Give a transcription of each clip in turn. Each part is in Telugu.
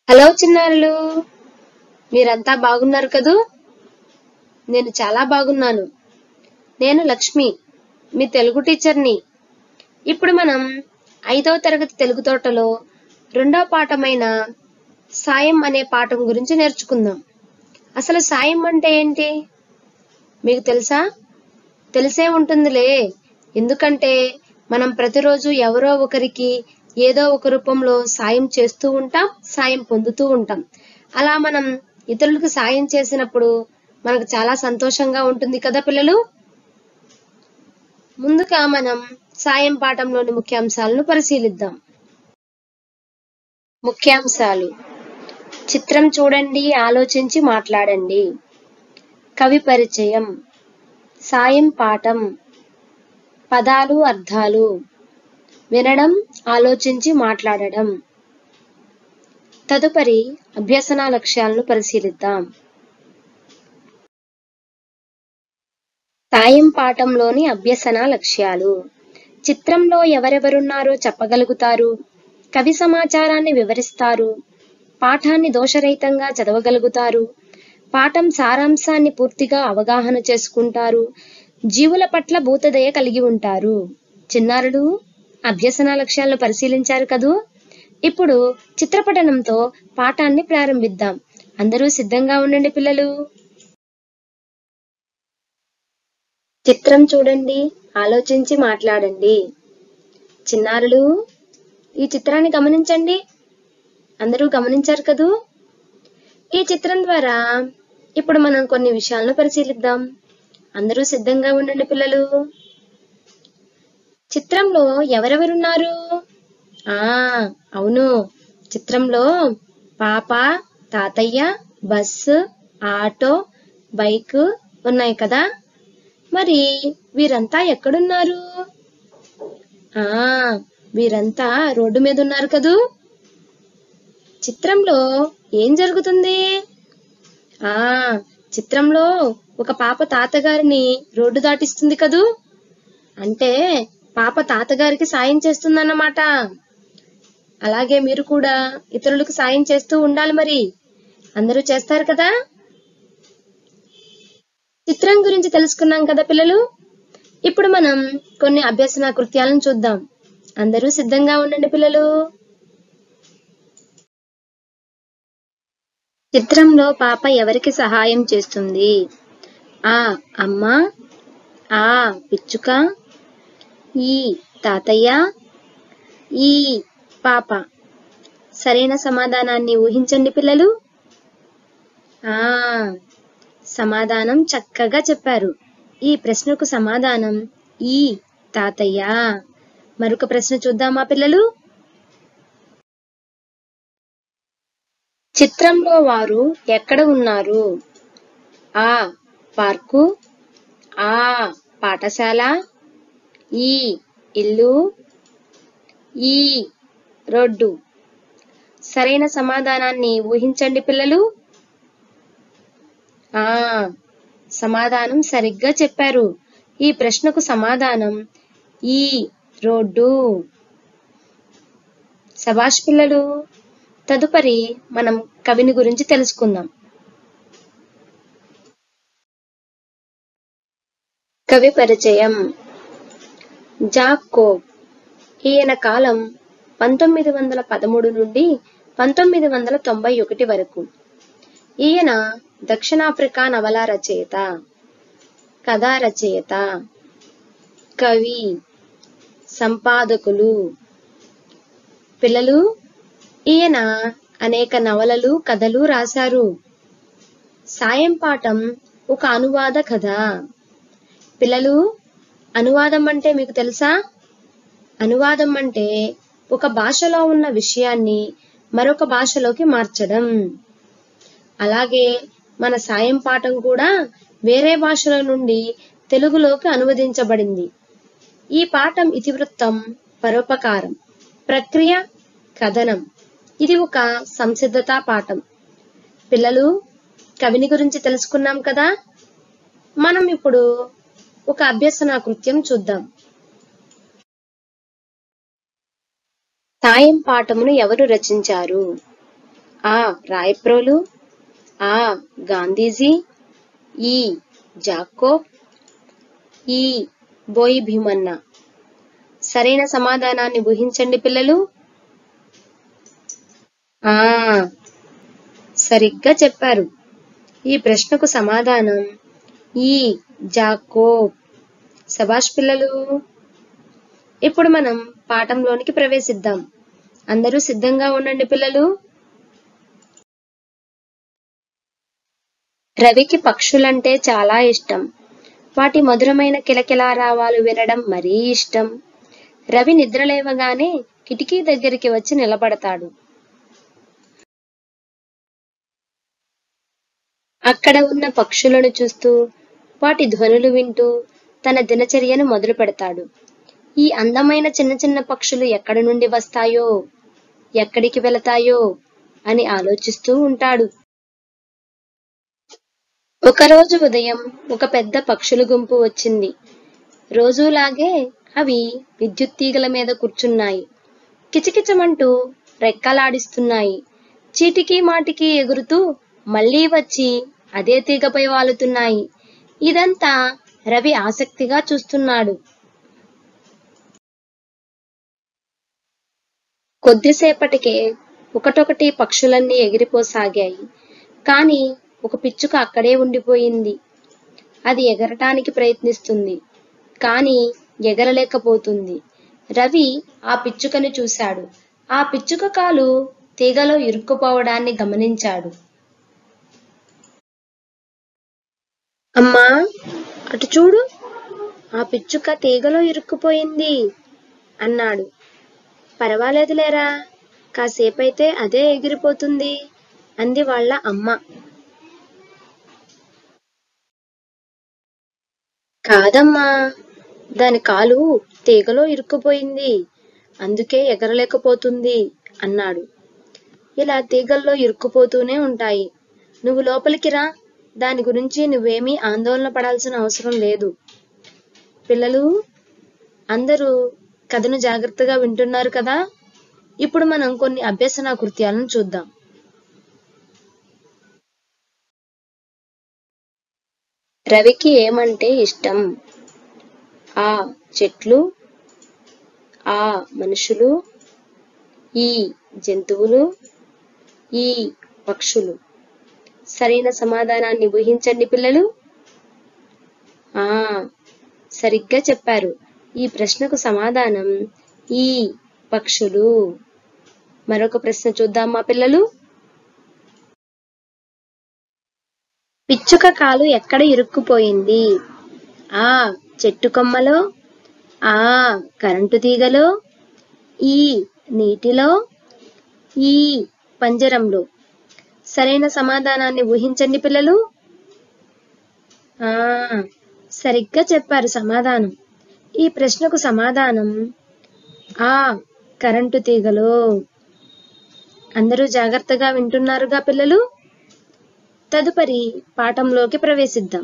హలో చిన్నారులు మీరంతా బాగున్నారు కదూ నేను చాలా బాగున్నాను నేను లక్ష్మి మీ తెలుగు టీచర్ని ఇప్పుడు మనం ఐదవ తరగతి తెలుగు తోటలో రెండవ పాఠమైన సాయం అనే పాఠం గురించి నేర్చుకుందాం అసలు సాయం అంటే ఏంటి మీకు తెలుసా తెలిసే ఉంటుందిలే ఎందుకంటే మనం ప్రతిరోజు ఎవరో ఒకరికి ఏదో ఒక రూపంలో సాయం చేస్తూ ఉంటాం సాయం పొందుతూ ఉంటాం అలా మనం ఇతరులకు సాయం చేసినప్పుడు మనకు చాలా సంతోషంగా ఉంటుంది కదా పిల్లలు ముందుగా మనం సాయం పాఠంలోని ముఖ్యాంశాలను పరిశీలిద్దాం ముఖ్యాంశాలు చిత్రం చూడండి ఆలోచించి మాట్లాడండి కవి పరిచయం సాయం పాఠం పదాలు అర్థాలు వినడం ఆలోచించి మాట్లాడడం తదుపరి అభ్యసన లక్ష్యాలను పరిశీలిద్దాం సాయం పాఠంలోని అభ్యసన లక్ష్యాలు చిత్రంలో ఎవరెవరున్నారో చెప్పగలుగుతారు కవి సమాచారాన్ని వివరిస్తారు పాఠాన్ని దోషరహితంగా చదవగలుగుతారు పాఠం సారాంశాన్ని పూర్తిగా అవగాహన చేసుకుంటారు జీవుల పట్ల భూతదయ కలిగి ఉంటారు చిన్నారులు అభ్యసన లక్ష్యాలను పరిశీలించారు కదూ ఇప్పుడు చిత్రపటనంతో పాఠాన్ని ప్రారంభిద్దాం అందరూ సిద్ధంగా ఉండండి పిల్లలు చిత్రం చూడండి ఆలోచించి మాట్లాడండి చిన్నారులు ఈ చిత్రాన్ని గమనించండి అందరూ గమనించారు కదూ ఈ చిత్రం ద్వారా ఇప్పుడు మనం కొన్ని విషయాలను పరిశీలిద్దాం అందరూ సిద్ధంగా ఉండండి పిల్లలు చిత్రంలో ఎవరెవరున్నారు ఆ అవును చిత్రంలో పాప తాతయ్య బస్సు ఆటో బైక్ ఉన్నాయి కదా మరి వీరంతా ఎక్కడున్నారు ఆ వీరంతా రోడ్డు మీద ఉన్నారు కదూ చిత్రంలో ఏం జరుగుతుంది ఆ చిత్రంలో ఒక పాప తాతగారిని రోడ్డు దాటిస్తుంది కదూ అంటే పాప తాతగారికి సాయం చేస్తుందన్నమాట అలాగే మీరు కూడా ఇతరులకు సాయం చేస్తూ ఉండాలి మరి అందరూ చేస్తారు కదా చిత్రం గురించి తెలుసుకున్నాం కదా పిల్లలు ఇప్పుడు మనం కొన్ని అభ్యసన కృత్యాలను చూద్దాం అందరూ సిద్ధంగా ఉండండి పిల్లలు చిత్రంలో పాప ఎవరికి సహాయం చేస్తుంది ఆ అమ్మ ఆ పిచ్చుక ఈ తాతయ్య ఈ పాప సరైన సమాధానాన్ని ఊహించండి పిల్లలు ఆ సమాధానం చక్కగా చెప్పారు ఈ ప్రశ్నకు సమాధానం ఈ తాతయ్య మరొక ప్రశ్న చూద్దామా పిల్లలు చిత్రంలో వారు ఎక్కడ ఉన్నారు ఆ పార్కు ఆ పాఠశాల ఈ ఇల్లు ఈ రోడ్డు సరైన సమాధానాన్ని ఊహించండి పిల్లలు ఆ సమాధానం సరిగ్గా చెప్పారు ఈ ప్రశ్నకు సమాధానం ఈ రోడ్డు సభాష్ పిల్లలు తదుపరి మనం కవిని గురించి తెలుసుకుందాం కవి పరిచయం జాకోబ్ ఈయన కాలం పంతొమ్మిది వందల పదమూడు నుండి పంతొమ్మిది వందల తొంభై ఒకటి వరకు ఈయన దక్షిణాఫ్రికా నవల రచయిత కథా రచయిత కవి సంపాదకులు పిల్లలు ఈయన అనేక నవలలు కథలు రాశారు సాయం పాఠం ఒక అనువాద కథ పిల్లలు అనువాదం అంటే మీకు తెలుసా అనువాదం అంటే ఒక భాషలో ఉన్న విషయాన్ని మరొక భాషలోకి మార్చడం అలాగే మన సాయం పాఠం కూడా వేరే భాషల నుండి తెలుగులోకి అనువదించబడింది ఈ పాఠం ఇతివృత్తం పరోపకారం ప్రక్రియ కథనం ఇది ఒక సంసిద్ధతా పాఠం పిల్లలు కవిని గురించి తెలుసుకున్నాం కదా మనం ఇప్పుడు ఒక అభ్యసన కృత్యం చూద్దాం సాయం పాఠమును ఎవరు రచించారు ఆ రాయప్రోలు ఆ గాంధీజీ ఈ జాకోబ్ ఈ బోయి భీమన్న సరైన సమాధానాన్ని ఊహించండి పిల్లలు ఆ సరిగ్గా చెప్పారు ఈ ప్రశ్నకు సమాధానం ఈ జాకోబ్ సబాష్ పిల్లలు ఇప్పుడు మనం పాఠంలోనికి ప్రవేశిద్దాం అందరూ సిద్ధంగా ఉండండి పిల్లలు రవికి పక్షులంటే చాలా ఇష్టం వాటి మధురమైన కిలకిలారావాలు వినడం మరీ ఇష్టం రవి నిద్రలేవగానే కిటికీ దగ్గరికి వచ్చి నిలబడతాడు అక్కడ ఉన్న పక్షులను చూస్తూ వాటి ధ్వనులు వింటూ తన దినచర్యను మొదలు పెడతాడు ఈ అందమైన చిన్న చిన్న పక్షులు ఎక్కడి నుండి వస్తాయో ఎక్కడికి వెళతాయో అని ఆలోచిస్తూ ఉంటాడు ఒకరోజు ఉదయం ఒక పెద్ద పక్షుల గుంపు వచ్చింది రోజులాగే అవి విద్యుత్ తీగల మీద కూర్చున్నాయి కిచకిచమంటూ రెక్కలాడిస్తున్నాయి చీటికి మాటికి ఎగురుతూ మళ్ళీ వచ్చి అదే తీగపై వాలుతున్నాయి ఇదంతా రవి ఆసక్తిగా చూస్తున్నాడు కొద్దిసేపటికే ఒకటొకటి పక్షులన్నీ ఎగిరిపోసాగాయి కాని ఒక పిచ్చుక అక్కడే ఉండిపోయింది అది ఎగరటానికి ప్రయత్నిస్తుంది కాని ఎగరలేకపోతుంది రవి ఆ పిచ్చుకని చూశాడు ఆ పిచ్చుక కాలు తీగలో ఇరుక్కుపోవడాన్ని గమనించాడు అమ్మా అటు చూడు ఆ పిచ్చుక తీగలో ఇరుక్కుపోయింది అన్నాడు పర్వాలేదులేరా కాసేపైతే అదే ఎగిరిపోతుంది అంది వాళ్ళ అమ్మ కాదమ్మా దాని కాలు తీగలో ఇరుక్కుపోయింది అందుకే ఎగరలేకపోతుంది అన్నాడు ఇలా తీగల్లో ఇరుక్కుపోతూనే ఉంటాయి నువ్వు లోపలికి రా దాని గురించి నువ్వేమీ ఆందోళన పడాల్సిన అవసరం లేదు పిల్లలు అందరూ కథను జాగ్రత్తగా వింటున్నారు కదా ఇప్పుడు మనం కొన్ని అభ్యసన కృత్యాలను చూద్దాం రవికి ఏమంటే ఇష్టం ఆ చెట్లు ఆ మనుషులు ఈ జంతువులు ఈ పక్షులు సరైన సమాధానాన్ని ఊహించండి పిల్లలు ఆ సరిగ్గా చెప్పారు ఈ ప్రశ్నకు సమాధానం ఈ పక్షులు మరొక ప్రశ్న చూద్దాం మా పిల్లలు పిచ్చుక కాలు ఎక్కడ ఇరుక్కుపోయింది ఆ చెట్టు కొమ్మలో ఆ కరెంటు తీగలో ఈ నీటిలో ఈ పంజరంలో సరైన సమాధానాన్ని ఊహించండి పిల్లలు ఆ సరిగ్గా చెప్పారు సమాధానం ఈ ప్రశ్నకు సమాధానం ఆ కరెంటు తీగలో అందరూ జాగ్రత్తగా వింటున్నారుగా పిల్లలు తదుపరి పాఠంలోకి ప్రవేశిద్దాం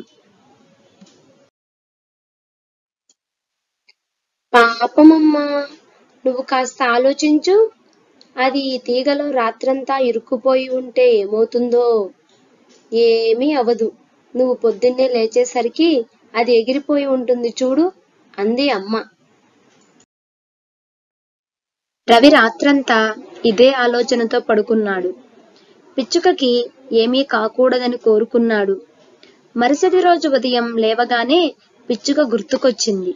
పాపమమ్మా నువ్వు కాస్త ఆలోచించు అది ఈ తీగలో రాత్రంతా ఇరుక్కుపోయి ఉంటే ఏమవుతుందో ఏమీ అవదు నువ్వు పొద్దున్నే లేచేసరికి అది ఎగిరిపోయి ఉంటుంది చూడు అంది అమ్మ రవి రాత్రంతా ఇదే ఆలోచనతో పడుకున్నాడు పిచ్చుకకి ఏమీ కాకూడదని కోరుకున్నాడు మరుసటి రోజు ఉదయం లేవగానే పిచ్చుక గుర్తుకొచ్చింది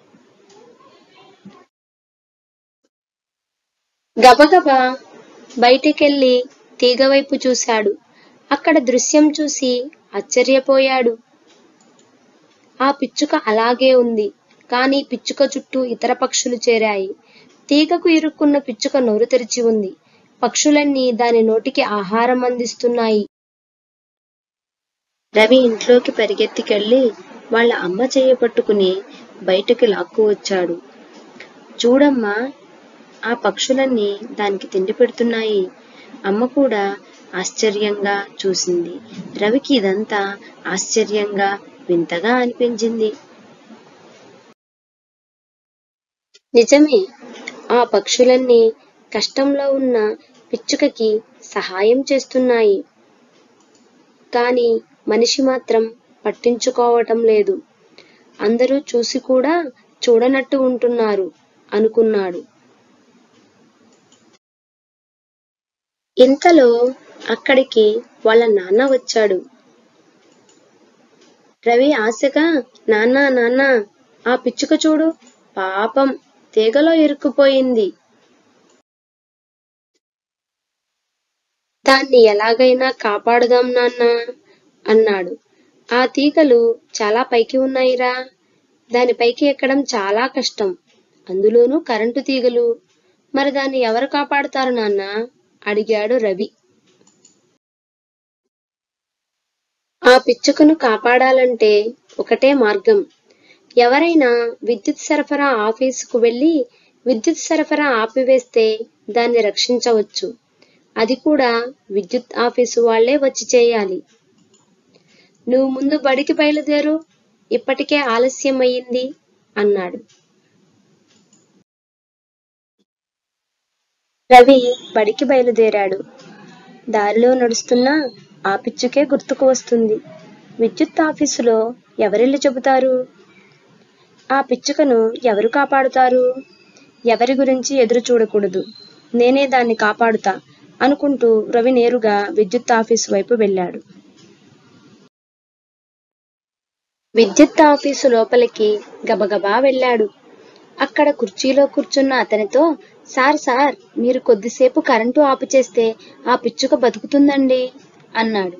గబగబా బయటికెళ్ళి తీగ వైపు చూశాడు అక్కడ దృశ్యం చూసి ఆశ్చర్యపోయాడు ఆ పిచ్చుక అలాగే ఉంది కానీ పిచ్చుక చుట్టూ ఇతర పక్షులు చేరాయి తీగకు ఇరుక్కున్న పిచ్చుక నోరు తెరిచి ఉంది పక్షులన్నీ దాని నోటికి ఆహారం అందిస్తున్నాయి రవి ఇంట్లోకి పరిగెత్తికెళ్ళి వాళ్ళ అమ్మ చేయ పట్టుకుని బయటకి లాక్కు వచ్చాడు చూడమ్మా ఆ పక్షులన్నీ దానికి తిండి పెడుతున్నాయి అమ్మ కూడా ఆశ్చర్యంగా చూసింది రవికి ఇదంతా ఆశ్చర్యంగా వింతగా అనిపించింది నిజమే ఆ పక్షులన్నీ కష్టంలో ఉన్న పిచ్చుకకి సహాయం చేస్తున్నాయి కానీ మనిషి మాత్రం పట్టించుకోవటం లేదు అందరూ చూసి కూడా చూడనట్టు ఉంటున్నారు అనుకున్నాడు ఇంతలో అక్కడికి వాళ్ళ నాన్న వచ్చాడు రవి ఆశగా నాన్న నాన్న ఆ పిచ్చుక చూడు పాపం తీగలో ఇరుక్కుపోయింది దాన్ని ఎలాగైనా కాపాడుదాం నాన్న అన్నాడు ఆ తీగలు చాలా పైకి ఉన్నాయిరా దానిపైకి ఎక్కడం చాలా కష్టం అందులోనూ కరెంటు తీగలు మరి దాన్ని ఎవరు కాపాడుతారు నాన్న అడిగాడు రవి ఆ పిచ్చుకను కాపాడాలంటే ఒకటే మార్గం ఎవరైనా విద్యుత్ సరఫరా ఆఫీసుకు వెళ్లి విద్యుత్ సరఫరా ఆపివేస్తే దాన్ని రక్షించవచ్చు అది కూడా విద్యుత్ ఆఫీసు వాళ్లే వచ్చి చేయాలి నువ్వు ముందు బడికి బయలుదేరు ఇప్పటికే ఆలస్యం అయ్యింది అన్నాడు రవి బడికి బయలుదేరాడు దారిలో నడుస్తున్నా ఆ పిచ్చుకే గుర్తుకు వస్తుంది విద్యుత్ ఆఫీసులో ఎవరెళ్ళి చెబుతారు ఆ పిచ్చుకను ఎవరు కాపాడుతారు ఎవరి గురించి ఎదురు చూడకూడదు నేనే దాన్ని కాపాడుతా అనుకుంటూ రవి నేరుగా విద్యుత్ ఆఫీసు వైపు వెళ్ళాడు విద్యుత్ ఆఫీసు లోపలికి గబగబా వెళ్ళాడు అక్కడ కుర్చీలో కూర్చున్న అతనితో సార్ సార్ మీరు కొద్దిసేపు కరెంటు ఆపు చేస్తే ఆ పిచ్చుక బతుకుతుందండి అన్నాడు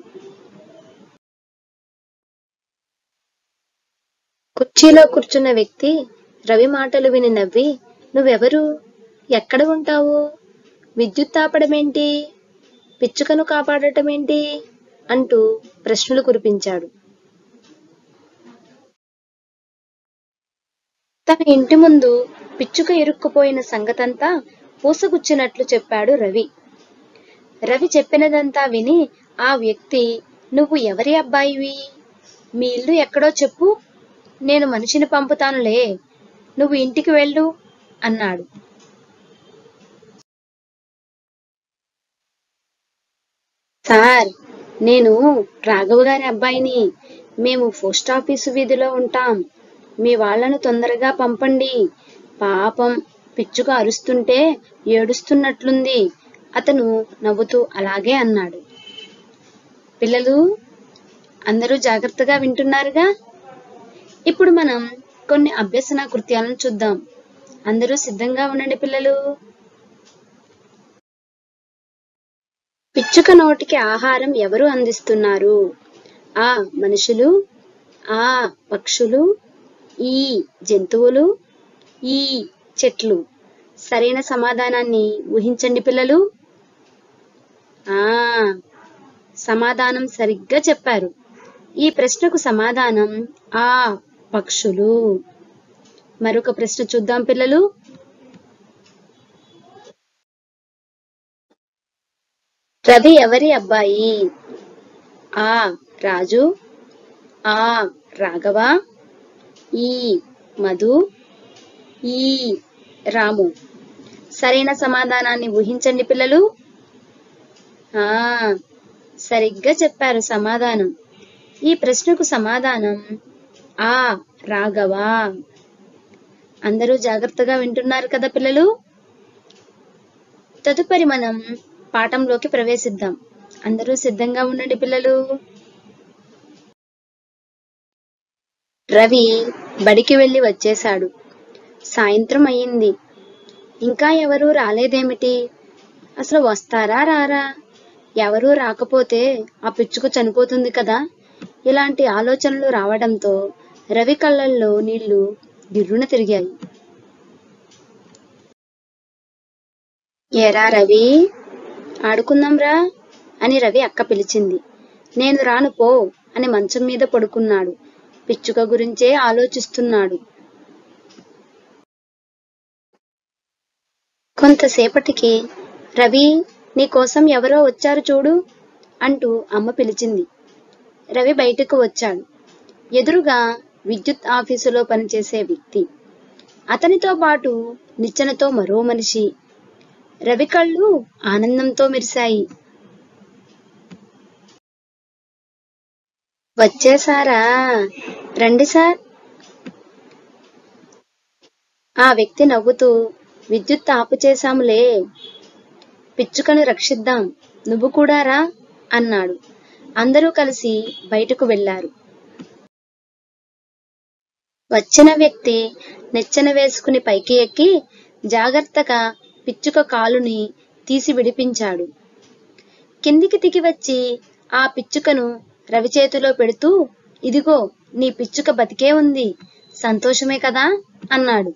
కుర్చీలో కూర్చున్న వ్యక్తి రవి మాటలు విని నవ్వి నువ్వెవరు ఎక్కడ ఉంటావు విద్యుత్ ఆపడమేంటి పిచ్చుకను కాపాడటమేంటి అంటూ ప్రశ్నలు కురిపించాడు తన ఇంటి ముందు పిచ్చుక ఇరుక్కుపోయిన సంగతంతా పూసగుచ్చినట్లు చెప్పాడు రవి రవి చెప్పినదంతా విని ఆ వ్యక్తి నువ్వు ఎవరి అబ్బాయివి మీ ఇల్లు ఎక్కడో చెప్పు నేను మనిషిని పంపుతానులే నువ్వు ఇంటికి వెళ్ళు అన్నాడు సార్ నేను రాఘవ గారి అబ్బాయిని మేము పోస్ట్ ఆఫీసు వీధిలో ఉంటాం మీ వాళ్ళను తొందరగా పంపండి పాపం పిచ్చుక అరుస్తుంటే ఏడుస్తున్నట్లుంది అతను నవ్వుతూ అలాగే అన్నాడు పిల్లలు అందరూ జాగ్రత్తగా వింటున్నారుగా ఇప్పుడు మనం కొన్ని అభ్యసన కృత్యాలను చూద్దాం అందరూ సిద్ధంగా ఉండండి పిల్లలు పిచ్చుక నోటికి ఆహారం ఎవరు అందిస్తున్నారు ఆ మనుషులు ఆ పక్షులు ఈ జంతువులు ఈ చెట్లు సరైన సమాధానాన్ని ఊహించండి పిల్లలు ఆ సమాధానం సరిగ్గా చెప్పారు ఈ ప్రశ్నకు సమాధానం ఆ పక్షులు మరొక ప్రశ్న చూద్దాం పిల్లలు రవి ఎవరి అబ్బాయి ఆ రాజు ఆ రాఘవ ఈ మధు ఈ రాము సరైన సమాధానాన్ని ఊహించండి పిల్లలు ఆ సరిగ్గా చెప్పారు సమాధానం ఈ ప్రశ్నకు సమాధానం ఆ రాఘవ అందరూ జాగ్రత్తగా వింటున్నారు కదా పిల్లలు తదుపరి మనం పాఠంలోకి ప్రవేశిద్దాం అందరూ సిద్ధంగా ఉండండి పిల్లలు రవి బడికి వెళ్లి వచ్చేశాడు సాయంత్రం అయ్యింది ఇంకా ఎవరూ రాలేదేమిటి అసలు వస్తారా రారా ఎవరూ రాకపోతే ఆ పిచ్చుకు చనిపోతుంది కదా ఇలాంటి ఆలోచనలు రావడంతో రవి కళ్ళల్లో నీళ్లు గిర్రున తిరిగాయి ఏరా రవి ఆడుకుందాంరా అని రవి అక్క పిలిచింది నేను రాను పో అని మంచం మీద పడుకున్నాడు పిచ్చుక గురించే ఆలోచిస్తున్నాడు కొంతసేపటికి రవి నీకోసం ఎవరో వచ్చారు చూడు అంటూ అమ్మ పిలిచింది రవి బయటకు వచ్చాడు ఎదురుగా విద్యుత్ ఆఫీసులో పనిచేసే వ్యక్తి అతనితో పాటు నిచ్చెనతో మరో మనిషి రవి కళ్ళు ఆనందంతో మెరిశాయి వచ్చేసారా రండి సార్ ఆ వ్యక్తి నవ్వుతూ విద్యుత్ ఆపు చేశాములే పిచ్చుకను రక్షిద్దాం నువ్వు కూడా రా అన్నాడు అందరూ కలిసి బయటకు వెళ్లారు వచ్చిన వ్యక్తి నెచ్చెన వేసుకుని పైకి ఎక్కి జాగ్రత్తగా పిచ్చుక కాలుని తీసి విడిపించాడు కిందికి దిగి వచ్చి ఆ పిచ్చుకను రవి చేతిలో పెడుతూ ఇదిగో నీ పిచ్చుక బతికే ఉంది సంతోషమే కదా అన్నాడు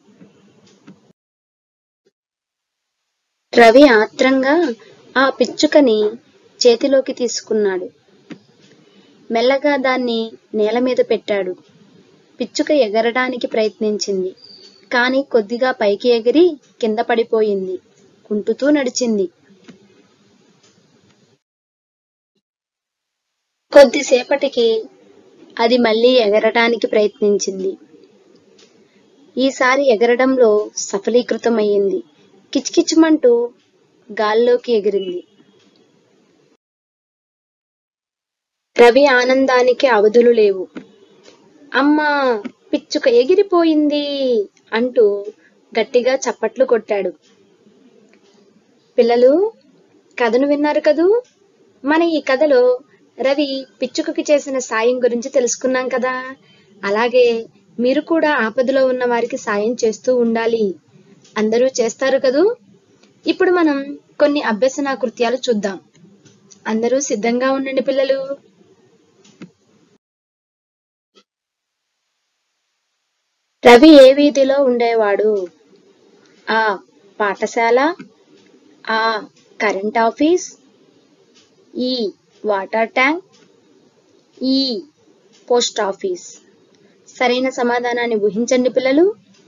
రవి ఆత్రంగా ఆ పిచ్చుకని చేతిలోకి తీసుకున్నాడు మెల్లగా దాన్ని నేల మీద పెట్టాడు పిచ్చుక ఎగరడానికి ప్రయత్నించింది కానీ కొద్దిగా పైకి ఎగిరి కింద పడిపోయింది కుంటుతూ నడిచింది కొద్దిసేపటికి అది మళ్ళీ ఎగరడానికి ప్రయత్నించింది ఈసారి ఎగరడంలో సఫలీకృతమయ్యింది కిచకిచమంటూ గాల్లోకి ఎగిరింది రవి ఆనందానికి అవధులు లేవు అమ్మా పిచ్చుక ఎగిరిపోయింది అంటూ గట్టిగా చప్పట్లు కొట్టాడు పిల్లలు కథను విన్నారు కదూ మన ఈ కథలో రవి పిచ్చుకకి చేసిన సాయం గురించి తెలుసుకున్నాం కదా అలాగే మీరు కూడా ఆపదలో ఉన్న వారికి సాయం చేస్తూ ఉండాలి అందరూ చేస్తారు కదూ ఇప్పుడు మనం కొన్ని అభ్యసన కృత్యాలు చూద్దాం అందరూ సిద్ధంగా ఉండండి పిల్లలు రవి ఏ వీధిలో ఉండేవాడు ఆ పాఠశాల ఆ కరెంట్ ఆఫీస్ ఈ వాటర్ ట్యాంక్ ఈ పోస్ట్ ఆఫీస్ సరైన సమాధానాన్ని ఊహించండి పిల్లలు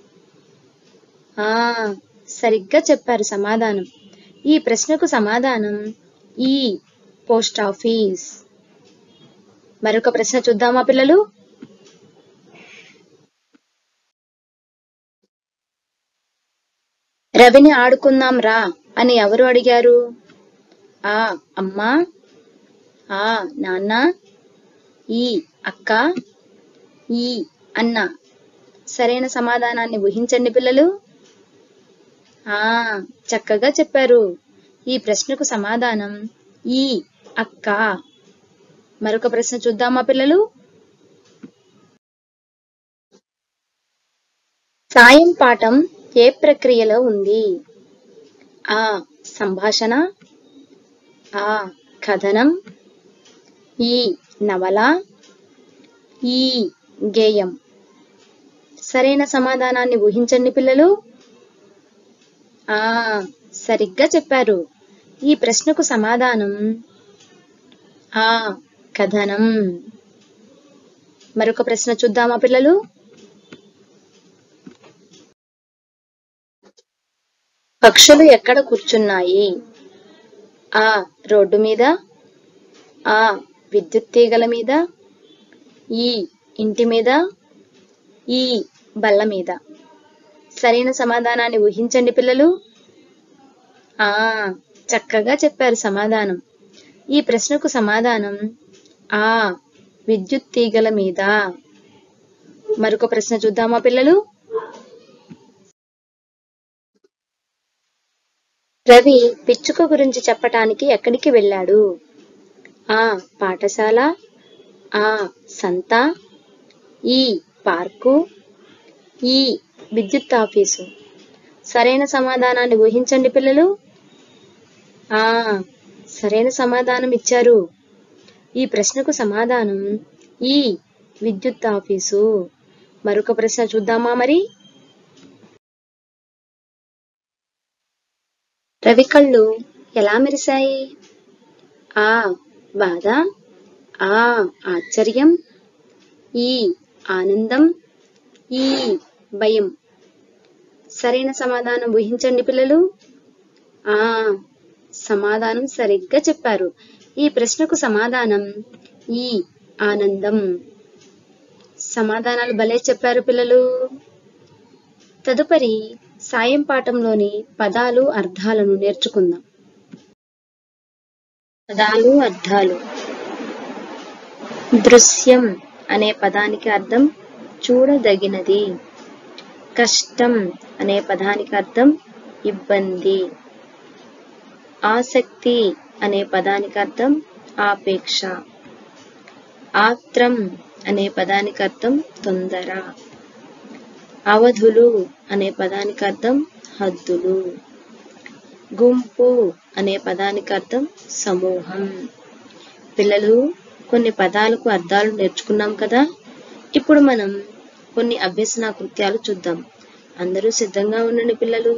ఆ సరిగ్గా చెప్పారు సమాధానం ఈ ప్రశ్నకు సమాధానం ఈ పోస్ట్ ఆఫీస్ మరొక ప్రశ్న చూద్దామా పిల్లలు రవిని ఆడుకుందాం రా అని ఎవరు అడిగారు ఆ అమ్మా ఆ నాన్న ఈ అక్క ఈ అన్న సరైన సమాధానాన్ని ఊహించండి పిల్లలు ఆ చక్కగా చెప్పారు ఈ ప్రశ్నకు సమాధానం ఈ అక్క మరొక ప్రశ్న చూద్దామా పిల్లలు సాయం పాఠం ఏ ప్రక్రియలో ఉంది ఆ సంభాషణ ఆ కథనం ఈ నవల ఈ గేయం సరైన సమాధానాన్ని ఊహించండి పిల్లలు ఆ సరిగ్గా చెప్పారు ఈ ప్రశ్నకు సమాధానం ఆ కథనం మరొక ప్రశ్న చూద్దామా పిల్లలు పక్షులు ఎక్కడ కూర్చున్నాయి ఆ రోడ్డు మీద ఆ విద్యుత్ తీగల మీద ఈ ఇంటి మీద ఈ బల్ల మీద సరైన సమాధానాన్ని ఊహించండి పిల్లలు ఆ చక్కగా చెప్పారు సమాధానం ఈ ప్రశ్నకు సమాధానం ఆ విద్యుత్ తీగల మీద మరొక ప్రశ్న చూద్దామా పిల్లలు రవి పిచ్చుక గురించి చెప్పటానికి ఎక్కడికి వెళ్ళాడు ఆ పాఠశాల ఆ సంత ఈ పార్కు ఈ విద్యుత్ ఆఫీసు సరైన సమాధానాన్ని ఊహించండి పిల్లలు ఆ సరైన సమాధానం ఇచ్చారు ఈ ప్రశ్నకు సమాధానం ఈ విద్యుత్ ఆఫీసు మరొక ప్రశ్న చూద్దామా మరి రవి కళ్ళు ఎలా మెరిశాయి ఆ బాధ ఆ ఆశ్చర్యం ఈ ఆనందం ఈ భయం సరైన సమాధానం ఊహించండి పిల్లలు ఆ సమాధానం సరిగ్గా చెప్పారు ఈ ప్రశ్నకు సమాధానం ఈ ఆనందం సమాధానాలు భలే చెప్పారు పిల్లలు తదుపరి సాయం పాఠంలోని పదాలు అర్థాలను నేర్చుకుందాం పదాలు అర్థాలు దృశ్యం అనే పదానికి అర్థం చూడదగినది కష్టం అనే పదానికి అర్థం ఇబ్బంది ఆసక్తి అనే పదానికి అర్థం ఆపేక్ష ఆత్రం అనే పదానికి అర్థం తొందర అవధులు అనే పదానికి అర్థం హద్దులు గుంపు అనే పదానికి అర్థం సమూహం పిల్లలు కొన్ని పదాలకు అర్థాలు నేర్చుకున్నాం కదా ఇప్పుడు మనం కొన్ని అభ్యసన కృత్యాలు చూద్దాం అందరూ సిద్ధంగా ఉండండి పిల్లలు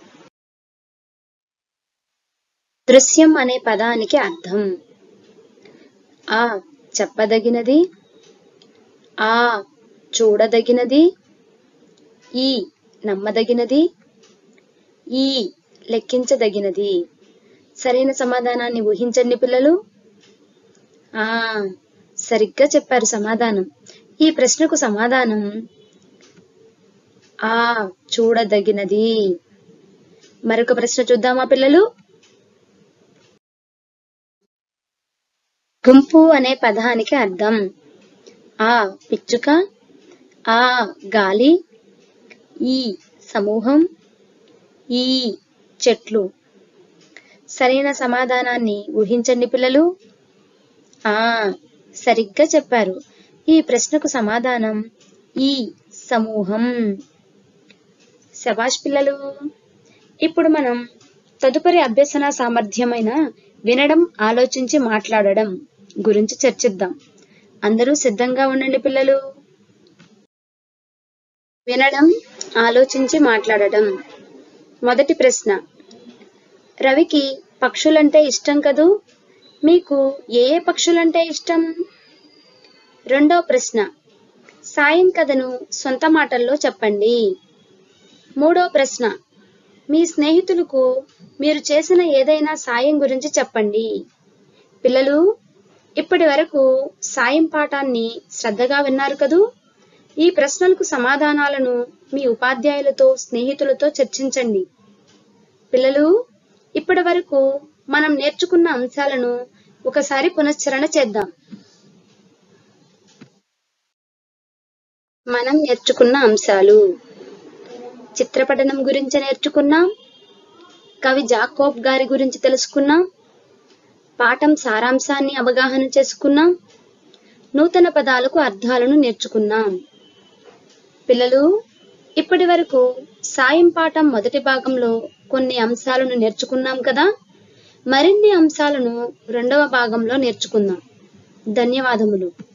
దృశ్యం అనే పదానికి అర్థం ఆ చెప్పదగినది ఆ చూడదగినది ఈ నమ్మదగినది ఈ లెక్కించదగినది సరైన సమాధానాన్ని ఊహించండి పిల్లలు ఆ సరిగ్గా చెప్పారు సమాధానం ఈ ప్రశ్నకు సమాధానం ఆ చూడదగినది మరొక ప్రశ్న చూద్దామా పిల్లలు గుంపు అనే పదానికి అర్థం ఆ పిచ్చుక ఆ గాలి ఈ సమూహం ఈ చెట్లు సరైన సమాధానాన్ని ఊహించండి పిల్లలు ఆ సరిగ్గా చెప్పారు ఈ ప్రశ్నకు సమాధానం ఈ సమూహం శబాష్ పిల్లలు ఇప్పుడు మనం తదుపరి అభ్యసన సామర్థ్యమైన వినడం ఆలోచించి మాట్లాడడం గురించి చర్చిద్దాం అందరూ సిద్ధంగా ఉండండి పిల్లలు వినడం ఆలోచించి మాట్లాడడం మొదటి ప్రశ్న రవికి పక్షులంటే ఇష్టం కదూ మీకు ఏ ఏ పక్షులంటే ఇష్టం రెండో ప్రశ్న సాయం కథను సొంత మాటల్లో చెప్పండి మూడో ప్రశ్న మీ స్నేహితులకు మీరు చేసిన ఏదైనా సాయం గురించి చెప్పండి పిల్లలు ఇప్పటి వరకు సాయం పాఠాన్ని శ్రద్ధగా విన్నారు కదూ ఈ ప్రశ్నలకు సమాధానాలను మీ ఉపాధ్యాయులతో స్నేహితులతో చర్చించండి పిల్లలు ఇప్పటి వరకు మనం నేర్చుకున్న అంశాలను ఒకసారి పునశ్చరణ చేద్దాం మనం నేర్చుకున్న అంశాలు చిత్రపటనం గురించి నేర్చుకున్నాం కవి జాకోబ్ గారి గురించి తెలుసుకున్నాం పాఠం సారాంశాన్ని అవగాహన చేసుకున్నాం నూతన పదాలకు అర్థాలను నేర్చుకున్నాం పిల్లలు ఇప్పటి వరకు సాయం పాఠం మొదటి భాగంలో కొన్ని అంశాలను నేర్చుకున్నాం కదా మరిన్ని అంశాలను రెండవ భాగంలో నేర్చుకుందాం ధన్యవాదములు